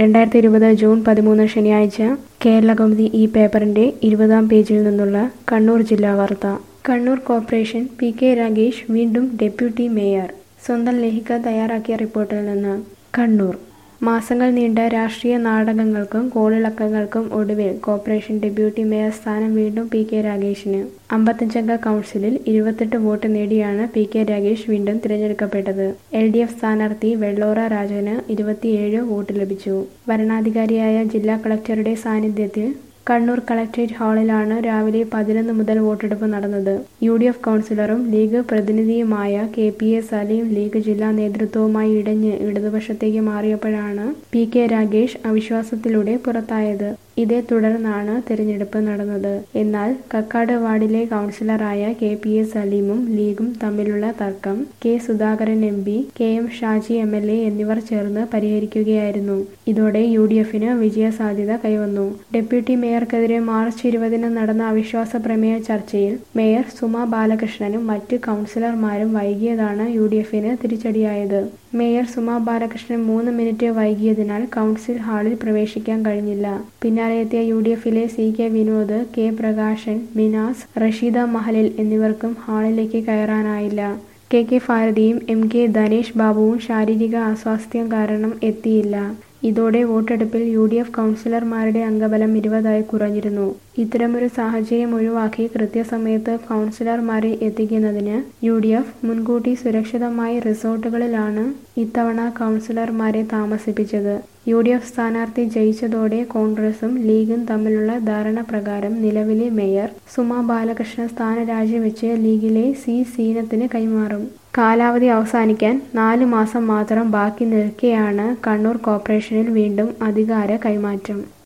രണ്ടായിരത്തി ഇരുപത് ജൂൺ പതിമൂന്ന് ശനിയാഴ്ച കേരളകൗമുദി ഈ പേപ്പറിന്റെ ഇരുപതാം പേജിൽ നിന്നുള്ള കണ്ണൂർ ജില്ലാ വാർത്ത Kannur corporation P K Ragesh വീണ്ടും ഡെപ്യൂട്ടി മേയർ സ്വന്തം ലേഖിക തയ്യാറാക്കിയ റിപ്പോർട്ടിൽ നിന്ന് കണ്ണൂർ മാസങ്ങൾ നീണ്ട രാഷ്ട്രീയ നാടകങ്ങൾക്കും കോളിളക്കങ്ങൾക്കും ഒടുവിൽ കോർപ്പറേഷൻ ഡെപ്യൂട്ടി മേയർ സ്ഥാനം വീണ്ടും പി കെ രാഗേഷിന് അമ്പത്തഞ്ചംഗ കൗൺസിലിൽ ഇരുപത്തെട്ട് വോട്ട് നേടിയാണ് പി കെ രാഗേഷ് വീണ്ടും തിരഞ്ഞെടുക്കപ്പെട്ടത് എൽ ഡി എഫ് സ്ഥാനാർത്ഥി വെള്ളോറ രാജന് ഇരുപത്തിയേഴ് വോട്ട് ലഭിച്ചു വരണാധികാരിയായ ജില്ലാ കളക്ടറുടെ സാന്നിധ്യത്തിൽ കണ്ണൂർ കളക്ട്രേറ്റ് ഹാളിലാണ് രാവിലെ പതിനൊന്ന് മുതൽ വോട്ടെടുപ്പ് നടന്നത് യു ഡി എഫ് കൗൺസിലറും ലീഗ് പ്രതിനിധിയുമായ K P A Saleem league ജില്ലാ നേതൃത്വവുമായി ഇടഞ്ഞ് ഇടതുപക്ഷത്തേക്ക് മാറിയപ്പോഴാണ് പി കെ രാഗേഷ് അവിശ്വാസത്തിലൂടെ പുറത്തായത് ഇതേ തുടർന്നാണ് തിരഞ്ഞെടുപ്പ് നടന്നത് എന്നാൽ കക്കാട് വാർഡിലെ കൗൺസിലറായ കെ പി എ സലീമും ലീഗും തമ്മിലുള്ള തർക്കം K Sudhakaran M P K M Shaji M L A എന്നിവർ ചേർന്ന് പരിഹരിക്കുകയായിരുന്നു ഇതോടെ യു ഡി എഫിന് വിജയസാധ്യത കൈവന്നു ഡെപ്യൂട്ടി മേയർക്കെതിരെ മാർച്ച് ഇരുപതിന് നടന്ന അവിശ്വാസ പ്രമേയ ചർച്ചയിൽ മേയർ സുമ ബാലകൃഷ്ണനും മറ്റ് കൗൺസിലർമാരും വൈകിയതാണ് യു ഡി എഫിന് തിരിച്ചടിയായത് മേയർ സുമ ബാലകൃഷ്ണൻ മൂന്ന് മിനിറ്റ് വൈകിയതിനാൽ കൗൺസിൽ ഹാളിൽ പ്രവേശിക്കാൻ കഴിഞ്ഞില്ല പിന്നാലെ എത്തിയ യു ഡി എഫിലെ C K Vinod K Prakashan Minas Rasheeda മഹലിൽ എന്നിവർക്കും ഹാളിലേക്ക് കയറാനായില്ല കെ കെ ഭാരതിയും എം കെ ധനേഷ് ബാബുവും ശാരീരിക അസ്വാസ്ഥ്യം കാരണം എത്തിയില്ല ഇതോടെ വോട്ടെടുപ്പിൽ യു ഡി എഫ് കൗൺസിലർമാരുടെ അംഗബലം ഇരുപതായി കുറഞ്ഞിരുന്നു ഇത്തരമൊരു സാഹചര്യം ഒഴിവാക്കി കൃത്യസമയത്ത് കൗൺസിലർമാരെ എത്തിക്കുന്നതിന് യു ഡി എഫ് മുൻകൂട്ടി സുരക്ഷിതമായ റിസോർട്ടുകളിലാണ് ഇത്തവണ കൗൺസിലർമാരെ താമസിപ്പിച്ചത് യു ഡി എഫ് സ്ഥാനാർത്ഥി ജയിച്ചതോടെ കോൺഗ്രസും ലീഗും തമ്മിലുള്ള ധാരണ പ്രകാരം നിലവിലെ മേയർ സുമ ബാലകൃഷ്ണൻ സ്ഥാനം രാജിവെച്ച് ലീഗിലെ സി സീനത്തിന് കൈമാറും കാലാവധി അവസാനിക്കാൻ നാല് മാസം മാത്രം ബാക്കി നിൽക്കെയാണ് കണ്ണൂർ കോർപ്പറേഷനിൽ വീണ്ടും അധികാര കൈമാറ്റം